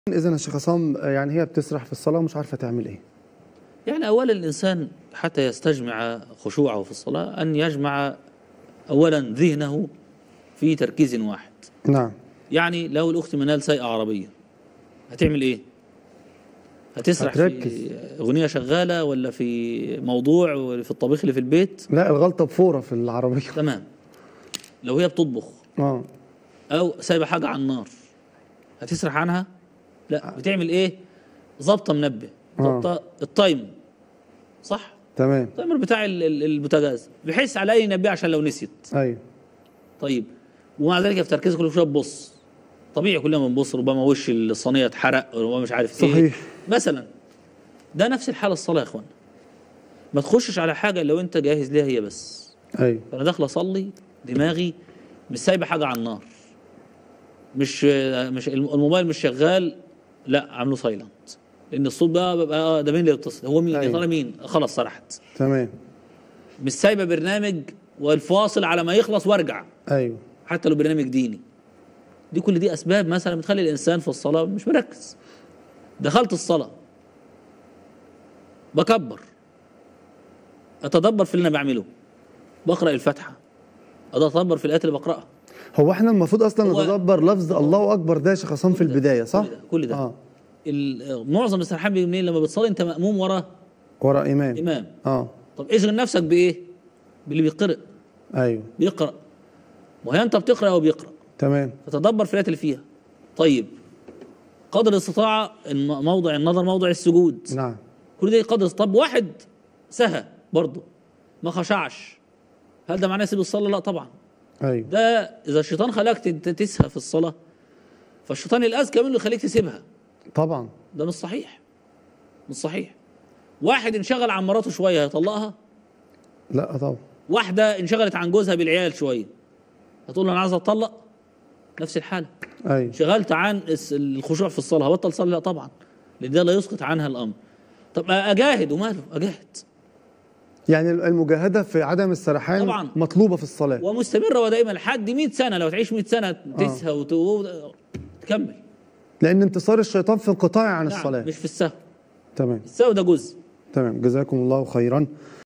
اذا يا شيخ عصام يعني هي بتسرح في الصلاه ومش عارفه تعمل ايه يعني أولا الإنسان حتى يستجمع خشوعه في الصلاة أن يجمع أولا ذهنه في تركيز واحد نعم يعني لو الأخت منال سايقة عربية هتعمل إيه؟ هتسرح هتركز. في أغنية شغالة ولا في موضوع ولا في الطبيخ اللي في البيت لا الغلطه بفوره في العربيه تمام لو هي بتطبخ اه أو سايبة حاجة على النار هتسرح عنها؟ لا بتعمل إيه؟ ظابطة منبه آه. ظابطة التايم صح؟ تمام التايمر بتاع ال- ال- البوتاجاز بحيث على اي ينبه عشان لو نسيت ايوه طيب ومع ذلك في تركيز كل شويه تبص طبيعي كلنا بنبص ربما وش الصينيه اتحرق ربما مش عارف ايه صحيح. مثلا ده نفس الحاله الصلاه يا اخوان ما تخشش على حاجه لو انت جاهز ليها هي بس ايوه فانا داخل اصلي دماغي مش سايبه حاجه على النار مش مش الموبايل مش شغال لا عامله سايلنت لان الصوت بقى بيبقى آه، ده مين اللي بيتصل هو مين يا أيوة. ترى مين خلاص سرحت تمام مش سايبه برنامج والفاصل على ما يخلص وارجع ايوه حتى لو برنامج ديني دي كل دي اسباب مثلا بتخلي الانسان في الصلاه مش مركز دخلت الصلاه بكبر اتدبر في اللي انا بعمله بقرا الفاتحه اتدبر في الايات اللي بقراها هو احنا المفروض اصلا هو- نتدبر لفظ الله اكبر ده يا شيخ عصام في البدايه صح؟ كل ده كل ده اه ال- معظم السرحان بيجي منين لما بتصلي انت ماموم ورا ورا امام امام اه طب اشغل نفسك بايه باللي بيقرأ ايوه بيقرا وهي انت بتقرا او بيقرا تمام فتدبر في الآيات اللي فيها طيب قدر الاستطاعة الم- موضع النظر موضع السجود نعم كل ده قدر طب واحد سهى برضه ما خشعش هل ده معناه يسيب الصلاة؟ لا طبعا ايوه ده إذا الشيطان خلاك ت- تسهى في الصلاة فالشيطان الأذكى منه يخليك تسيبها طبعا ده مش صحيح مش صحيح واحد انشغل عن مراته شوية هيطلقها لا طبعا واحدة انشغلت عن جوزها بالعيال شوية هتقول له أنا عايز أتطلق نفس الحالة ايوه انشغلت عن الس- الخشوع في الصلاه هبطل صلي لا طبعا لان ده لا يسقط عنها الامر طب اجاهد وماله اجاهد يعني المجاهده في عدم السرحان طبعاً. مطلوبه في الصلاه ومستمره ودائما لحد 100 سنه لو تعيش 100 سنه تسهى وت- تكمل لان انتصار الشيطان في انقطاع عن نعم الصلاه مش في السهو تمام السهو ده جزء تمام جزاكم الله خيرا